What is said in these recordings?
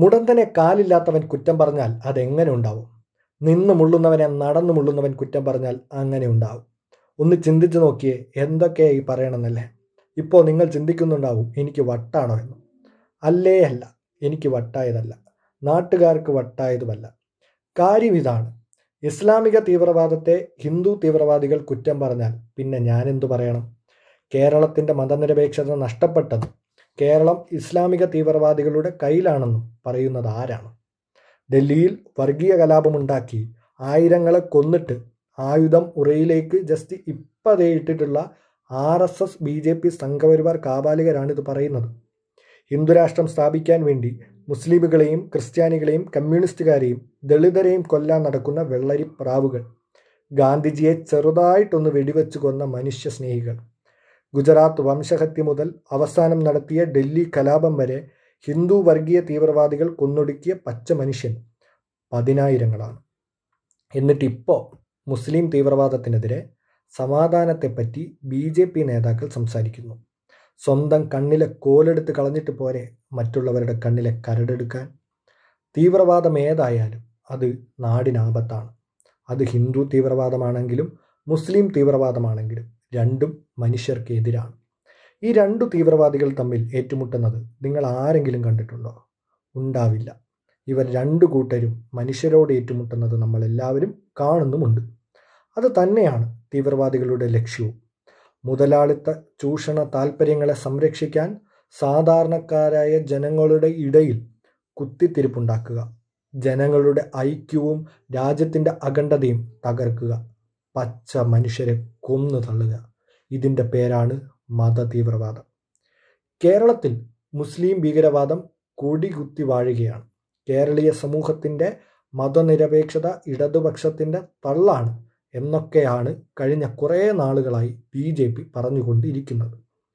മുടന്തനെ കാലില്ലാത്തവൻ കുറ്റം പറഞ്ഞാൽ അതെങ്ങനെ ഉണ്ടാവും നിന്ന് മുള്ളുന്നവനെ നടന്നു മുള്ളുന്നവൻ കുറ്റം പറഞ്ഞാൽ അങ്ങനെ ഉണ്ടാവും ഒന്ന് ചിന്തിച്ചു നോക്കിയേ എന്തൊക്കെയാ ഈ പറയണമെന്നല്ലേ ഇപ്പോൾ നിങ്ങൾ ചിന്തിക്കുന്നുണ്ടാവും എനിക്ക് വട്ടാണോ എന്ന് അല്ലേ അല്ല എനിക്ക് വട്ടായതല്ല നാട്ടുകാർക്ക് വട്ടായതുമല്ല കാര്യം ഇതാണ് ഇസ്ലാമിക തീവ്രവാദത്തെ ഹിന്ദു തീവ്രവാദികൾ കുറ്റം പറഞ്ഞാൽ പിന്നെ ഞാനെന്തു പറയണം കേരളത്തിൻ്റെ മതനിരപേക്ഷത നഷ്ടപ്പെട്ടത് കേരളം ഇസ്ലാമിക തീവ്രവാദികളുടെ കയ്യിലാണെന്നും പറയുന്നത് ആരാണ് ഡൽഹിയിൽ വർഗീയ കലാപമുണ്ടാക്കി ആയിരങ്ങളെ കൊന്നിട്ട് ആയുധം ഉറയിലേക്ക് ജസ്റ്റ് ഇപ്പതേ ഇട്ടിട്ടുള്ള R S S B J P Sangh Parivar കാബാലികരാണിത് പറയുന്നത് ഹിന്ദുരാഷ്ട്രം സ്ഥാപിക്കാൻ വേണ്ടി മുസ്ലിമുകളെയും ക്രിസ്ത്യാനികളെയും കമ്മ്യൂണിസ്റ്റുകാരെയും ദളിതരെയും കൊല്ലാൻ നടക്കുന്ന വെള്ളരി പ്രാവുകൾ ഗാന്ധിജിയെ ചെറുതായിട്ടൊന്ന് വെടിവെച്ച് കൊന്ന മനുഷ്യ സ്നേഹികൾ ഗുജറാത്ത് വംശഹത്യ മുതൽ അവസാനം നടത്തിയ ഡൽഹി കലാപം വരെ ഹിന്ദു വർഗീയ തീവ്രവാദികൾ കൊന്നൊടുക്കിയ പച്ച മനുഷ്യൻ പതിനായിരങ്ങളാണ് എന്നിട്ട് ഇപ്പോൾ മുസ്ലിം തീവ്രവാദത്തിനെതിരെ സമാധാനത്തെപ്പറ്റി ബി ജെ പി നേതാക്കൾ സംസാരിക്കുന്നു സ്വന്തം കണ്ണിലെ കോലെടുത്ത് കളഞ്ഞിട്ട് പോരെ മറ്റുള്ളവരുടെ കണ്ണിലെ കരടെടുക്കാൻ തീവ്രവാദം ഏതായാലും അത് നാടിനാപത്താണ് അത് ഹിന്ദു തീവ്രവാദമാണെങ്കിലും മുസ്ലിം തീവ്രവാദമാണെങ്കിലും രണ്ടും മനുഷ്യർക്ക് എതിരാണ് ഈ രണ്ടു തീവ്രവാദികൾ തമ്മിൽ ഏറ്റുമുട്ടുന്നത് നിങ്ങൾ ആരെങ്കിലും കണ്ടിട്ടുണ്ടോ ഉണ്ടാവില്ല ഇവർ രണ്ടു കൂട്ടരും മനുഷ്യരോട് ഏറ്റുമുട്ടുന്നത് നമ്മൾ എല്ലാവരും കാണുന്നുമുണ്ട് അത് തന്നെയാണ് തീവ്രവാദികളുടെ ലക്ഷ്യവും മുതലാളിത്ത ചൂഷണ താൽപ്പര്യങ്ങളെ സംരക്ഷിക്കാൻ സാധാരണക്കാരായ ജനങ്ങളുടെ ഇടയിൽ കുത്തിത്തിരിപ്പുണ്ടാക്കുക ജനങ്ങളുടെ ഐക്യവും രാജ്യത്തിൻ്റെ അഖണ്ഡതയും തകർക്കുക പച്ച മനുഷ്യരെ കൊന്നു തള്ളുക ഇതിൻ്റെ പേരാണ് മത തീവ്രവാദം കേരളത്തിൽ മുസ്ലിം ഭീകരവാദം കൊടികുത്തി വാഴുകയാണ് കേരളീയ സമൂഹത്തിൻ്റെ മതനിരപേക്ഷത ഇടതുപക്ഷത്തിൻ്റെ തള്ളാണ് എന്നൊക്കെയാണ് കഴിഞ്ഞ കുറേ നാളുകളായി ബി ജെ പി പറഞ്ഞുകൊണ്ടിരിക്കുന്നത്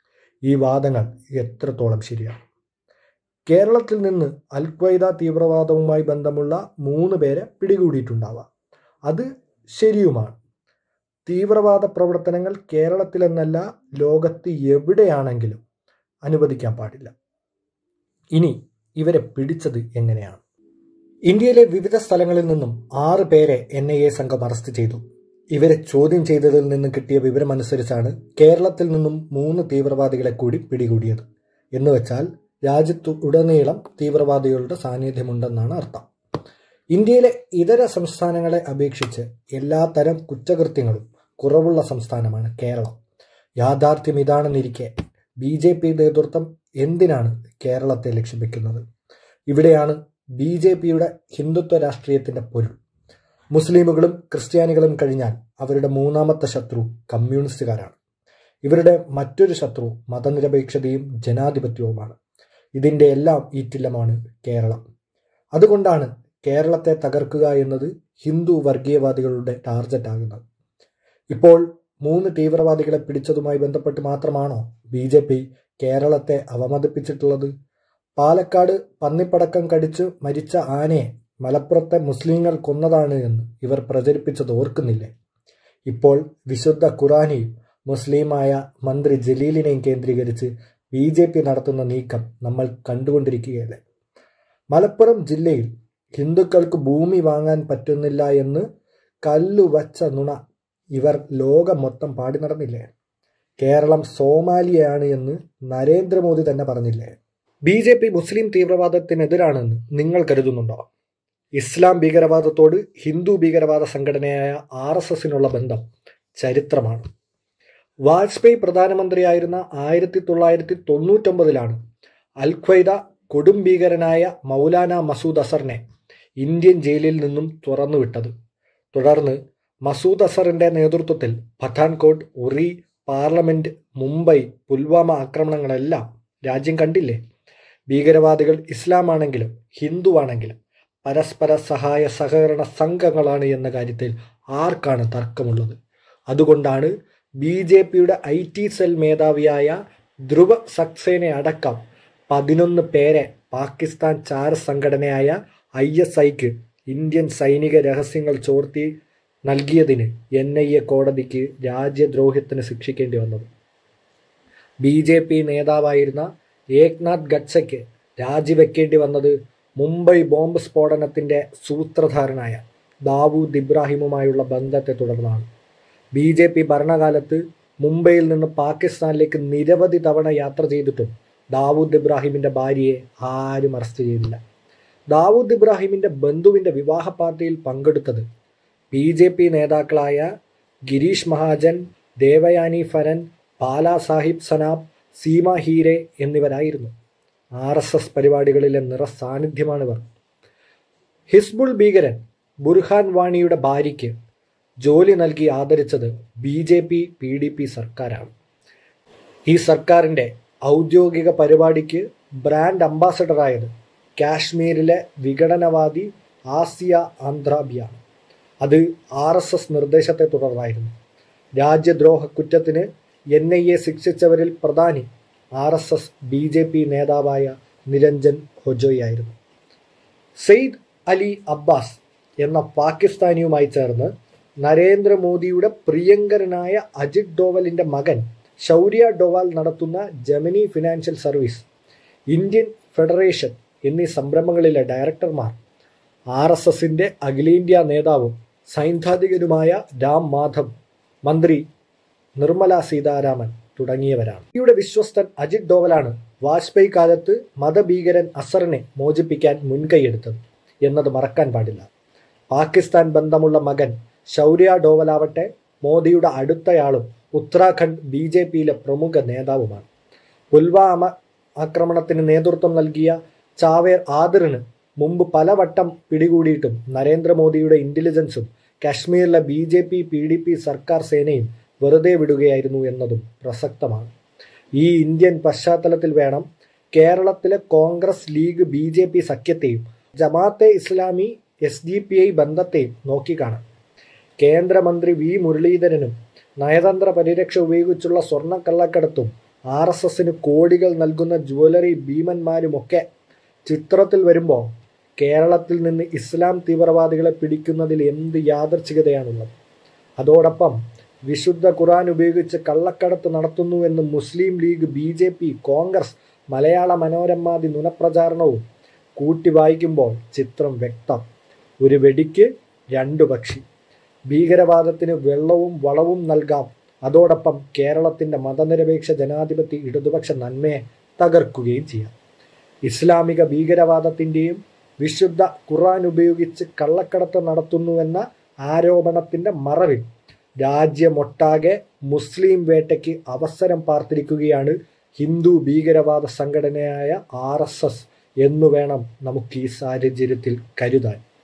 ഈ വാദങ്ങൾ എത്രത്തോളം ശരിയാണ് കേരളത്തിൽ നിന്ന് അൽ ഖ്വയ്ദ തീവ്രവാദവുമായി ബന്ധമുള്ള മൂന്ന് പേരെ പിടികൂടിയിട്ടുണ്ടാവാം അത് ശരിയുമാണ് തീവ്രവാദ പ്രവർത്തനങ്ങൾ കേരളത്തിലെന്നല്ല ലോകത്ത് എവിടെയാണെങ്കിലും അനുവദിക്കാൻ പാടില്ല ഇനി ഇവരെ പിടിച്ചത് എങ്ങനെയാണ് ഇന്ത്യയിലെ വിവിധ സ്ഥലങ്ങളിൽ നിന്നും ആറ് പേരെ എൻ ഐ എ സംഘം അറസ്റ്റ് ചെയ്തു ഇവരെ ചോദ്യം ചെയ്തതിൽ നിന്ന് കിട്ടിയ വിവരമനുസരിച്ചാണ് കേരളത്തിൽ നിന്നും മൂന്ന് തീവ്രവാദികളെ കൂടി പിടികൂടിയത് എന്ന് വെച്ചാൽ രാജ്യത്തു ഉടനീളം തീവ്രവാദികളുടെ സാന്നിധ്യമുണ്ടെന്നാണ് അർത്ഥം ഇന്ത്യയിലെ ഇതര സംസ്ഥാനങ്ങളെ അപേക്ഷിച്ച് എല്ലാത്തരം കുറ്റകൃത്യങ്ങളും കുറവുള്ള സംസ്ഥാനമാണ് കേരളം യാഥാർത്ഥ്യം ഇതാണെന്നിരിക്കെ ബി ജെ പി നേതൃത്വം എന്തിനാണ് കേരളത്തെ ലക്ഷ്യം വെക്കുന്നത് ഇവിടെയാണ് ബി ജെ പിയുടെ ഹിന്ദുത്വ രാഷ്ട്രീയത്തിന്റെ പൊരുൾ മുസ്ലിമുകളും ക്രിസ്ത്യാനികളും കഴിഞ്ഞാൽ അവരുടെ മൂന്നാമത്തെ ശത്രു കമ്മ്യൂണിസ്റ്റുകാരാണ് ഇവരുടെ മറ്റൊരു ശത്രു മതനിരപേക്ഷതയും ജനാധിപത്യവുമാണ് ഇതിൻ്റെ എല്ലാം ഈറ്റില്ലമാണ് കേരളം അതുകൊണ്ടാണ് കേരളത്തെ തകർക്കുക എന്നത് ഹിന്ദു വർഗീയവാദികളുടെ ടാർഗറ്റ് ആകുന്നത് ഇപ്പോൾ മൂന്ന് തീവ്രവാദികളെ പിടിച്ചതുമായി ബന്ധപ്പെട്ട് മാത്രമാണോ ബി ജെ പി കേരളത്തെ അവമതിപ്പിച്ചിട്ടുള്ളത് പാലക്കാട് പന്നിപ്പടക്കം കടിച്ച് മരിച്ച ആനയെ മലപ്പുറത്തെ മുസ്ലിങ്ങൾ കൊന്നതാണ് എന്ന് ഇവർ പ്രചരിപ്പിച്ചത് ഓർക്കുന്നില്ലേ ഇപ്പോൾ വിശുദ്ധ ഖുറാനെയും മുസ്ലിമായ മന്ത്രി ജലീലിനെയും കേന്ദ്രീകരിച്ച് ബി ജെ പി നടത്തുന്ന നീക്കം നമ്മൾ കണ്ടുകൊണ്ടിരിക്കുകയല്ലേ മലപ്പുറം ജില്ലയിൽ ഹിന്ദുക്കൾക്ക് ഭൂമി വാങ്ങാൻ പറ്റുന്നില്ല എന്ന് കല്ലുവച്ച നുണ ഇവർ ലോകം മൊത്തം പാടി നടന്നില്ലേ കേരളം സോമാലിയയാണ് എന്ന് നരേന്ദ്രമോദി തന്നെ പറഞ്ഞില്ലേ ബി ജെ പി മുസ്ലിം തീവ്രവാദത്തിനെതിരാണെന്ന് നിങ്ങൾ കരുതുന്നുണ്ടോ ഇസ്ലാം ഭീകരവാദത്തോട് ഹിന്ദു ഭീകരവാദ സംഘടനയായ ആർ എസ് എസിനുള്ള ബന്ധം ചരിത്രമാണ് വാജ്പേയി പ്രധാനമന്ത്രിയായിരുന്ന ആയിരത്തി തൊള്ളായിരത്തി തൊണ്ണൂറ്റൊമ്പതിലാണ് അൽ ഖ്വയ്ദ കൊടും ഭീകരനായ മൗലാന മസൂദ് അസറിനെ ഇന്ത്യൻ ജയിലിൽ നിന്നും തുറന്നുവിട്ടത് തുടർന്ന് മസൂദ് അസറിന്റെ നേതൃത്വത്തിൽ പഠാൻകോട്ട് ഉറി പാർലമെന്റ് മുംബൈ പുൽവാമ ആക്രമണങ്ങളെല്ലാം രാജ്യം കണ്ടില്ലേ ഭീകരവാദികൾ ഇസ്ലാമാണെങ്കിലും ഹിന്ദുവാണെങ്കിലും പരസ്പര സഹായ സഹകരണ സംഘങ്ങളാണ് എന്ന കാര്യത്തിൽ ആർക്കാണ് തർക്കമുള്ളത് അതുകൊണ്ടാണ് ബി ജെ പിയുടെ ഐ ടി സെൽ മേധാവിയായ ധ്രുവ സക്സേനെ അടക്കം പതിനൊന്ന് പേരെ പാകിസ്ഥാൻ ചാര സംഘടനയായ ഐ എസ് ഐക്ക് ഇന്ത്യൻ സൈനിക രഹസ്യങ്ങൾ ചോർത്തി നൽകിയതിന് എൻ ഐ എ കോടതിക്ക് രാജ്യദ്രോഹത്തിന് ശിക്ഷിക്കേണ്ടി വന്നത് ബി ജെ പി നേതാവായിരുന്ന ഏക്നാഥ് ഗഡ്സയ്ക്ക് രാജിവെക്കേണ്ടി വന്നത് മുംബൈ ബോംബ് സ്ഫോടനത്തിൻ്റെ സൂത്രധാരനായ ദാവൂദ് ഇബ്രാഹിമുമായുള്ള ബന്ധത്തെ തുടർന്നാണ് ബി ജെ പി ഭരണകാലത്ത് മുംബൈയിൽ നിന്ന് പാകിസ്ഥാനിലേക്ക് നിരവധി തവണ യാത്ര ചെയ്തിട്ടും ദാവൂദ് ഇബ്രാഹിമിൻ്റെ ഭാര്യയെ ആരും അറസ്റ്റ് ചെയ്തില്ല ദാവൂദ് ഇബ്രാഹിമിൻ്റെ ബന്ധുവിൻ്റെ വിവാഹ പാർട്ടിയിൽ പങ്കെടുത്തത് ബി ജെ പി നേതാക്കളായ ഗിരീഷ് മഹാജൻ ദേവയാനി ഫരൻ പാലാ സാഹിബ് സനാബ് സീമ ഹീരെ എന്നിവരായിരുന്നു ആർ എസ് എസ് പരിപാടികളിലെ നിറസാന്നിധ്യമാണിവർ ഹിസ്ബുൾ ഭീകരൻ ബുർഹാൻ വാണിയുടെ ഭാര്യയ്ക്ക് ജോലി നൽകി ആദരിച്ചത് B J P P D P സർക്കാരാണ് ഈ സർക്കാരിൻ്റെ ഔദ്യോഗിക പരിപാടിക്ക് ബ്രാൻഡ് അംബാസഡറായത് കാശ്മീരിലെ വിഘടനവാദി ആസിയ ആന്ധ്രാബിയാണ് അത് ആർ എസ് എസ് നിർദ്ദേശത്തെ തുടർന്നായിരുന്നു രാജ്യദ്രോഹ കുറ്റത്തിന് എൻ ഐ എ ശിക്ഷിച്ചവരിൽ പ്രധാനി R S S B J P നേതാവായ നിരഞ്ജൻ ഹൊജോയായിരുന്നു സെയ്ദ് അലി അബ്ബാസ് എന്ന പാകിസ്ഥാനിയുമായി ചേർന്ന് നരേന്ദ്രമോദിയുടെ പ്രിയങ്കരനായ അജിത് ഡോവലിൻ്റെ മകൻ ശൗര്യ ഡോവാൽ നടത്തുന്ന Gemini financial service Indian federation എന്നീ സംരംഭങ്ങളിലെ ഡയറക്ടർമാർ ആർ എസ് എസിൻ്റെ അഖിലേന്ത്യാ നേതാവും സൈദ്ധാന്തികനുമായ രാം മാധവ് മന്ത്രി നിർമ്മല സീതാരാമൻ തുടങ്ങിയവരാണ് ഇന്ത്യയുടെ വിശ്വസ്തൻ അജിത് ഡോവലാണ് വാജ്പേയി കാലത്ത് മതഭീകരൻ അസറിനെ മോചിപ്പിക്കാൻ മുൻകൈയെടുത്തത് എന്നത് മറക്കാൻ പാടില്ല പാകിസ്ഥാൻ ബന്ധമുള്ള മകൻ ശൗര്യ ഡോവലാവട്ടെ മോദിയുടെ അടുത്തയാളും ഉത്തരാഖണ്ഡ് ബി ജെ പിയിലെ പ്രമുഖ നേതാവുമാണ് പുൽവാമ ആക്രമണത്തിന് നേതൃത്വം നൽകിയ ചാവേർ ആദിറിന് മുമ്പ് പലവട്ടം പിടികൂടിയിട്ടും നരേന്ദ്രമോദിയുടെ ഇന്റലിജൻസും കാശ്മീരിലെ B J P P D P സർക്കാർ സേനയും വെറുതെ വിടുകയായിരുന്നു എന്നതും പ്രസക്തമാണ് ഈ ഇന്ത്യൻ പശ്ചാത്തലത്തിൽ വേണം കേരളത്തിലെ Congress League B J P സഖ്യത്തെയും Jamaat-e Islami S D P I ബന്ധത്തെയും നോക്കിക്കാണാം കേന്ദ്രമന്ത്രി വി മുരളീധരനും നയതന്ത്ര പരിരക്ഷ ഉപയോഗിച്ചുള്ള സ്വർണ്ണക്കള്ളക്കടത്തും ആർ എസ് എസിന് കോടികൾ നൽകുന്ന ജുവലറി ഭീമന്മാരുമൊക്കെ ചിത്രത്തിൽ വരുമ്പോൾ കേരളത്തിൽ നിന്ന് ഇസ്ലാം തീവ്രവാദികളെ പിടിക്കുന്നതിൽ എന്ത് യാദർച്ഛികതയാണുള്ളത് അതോടൊപ്പം വിശുദ്ധ ഖുറാൻ ഉപയോഗിച്ച് കള്ളക്കടത്ത് നടത്തുന്നുവെന്ന് Muslim League B J P Congress Malayala മനോരമാതി നുണപ്രചാരണവും കൂട്ടി വായിക്കുമ്പോൾ ചിത്രം വ്യക്തം ഒരു വെടിക്ക് രണ്ടു പക്ഷി ഭീകരവാദത്തിന് വെള്ളവും വളവും നൽകാം അതോടൊപ്പം കേരളത്തിൻ്റെ മതനിരപേക്ഷ ജനാധിപത്യ ഇടതുപക്ഷ നന്മയെ തകർക്കുകയും ചെയ്യാം ഇസ്ലാമിക ഭീകരവാദത്തിൻ്റെയും വിശുദ്ധ ഖുറാൻ ഉപയോഗിച്ച് കള്ളക്കടത്ത് നടത്തുന്നുവെന്ന ആരോപണത്തിൻ്റെ മറവിൽ രാജ്യമൊട്ടാകെ മുസ്ലിം വേട്ടയ്ക്ക് അവസരം പാർത്തിരിക്കുകയാണ് ഹിന്ദു ഭീകരവാദ സംഘടനയായ ആർ എസ് എസ് എന്നു വേണം നമുക്ക് ഈ സാഹചര്യത്തിൽ കരുതാൻ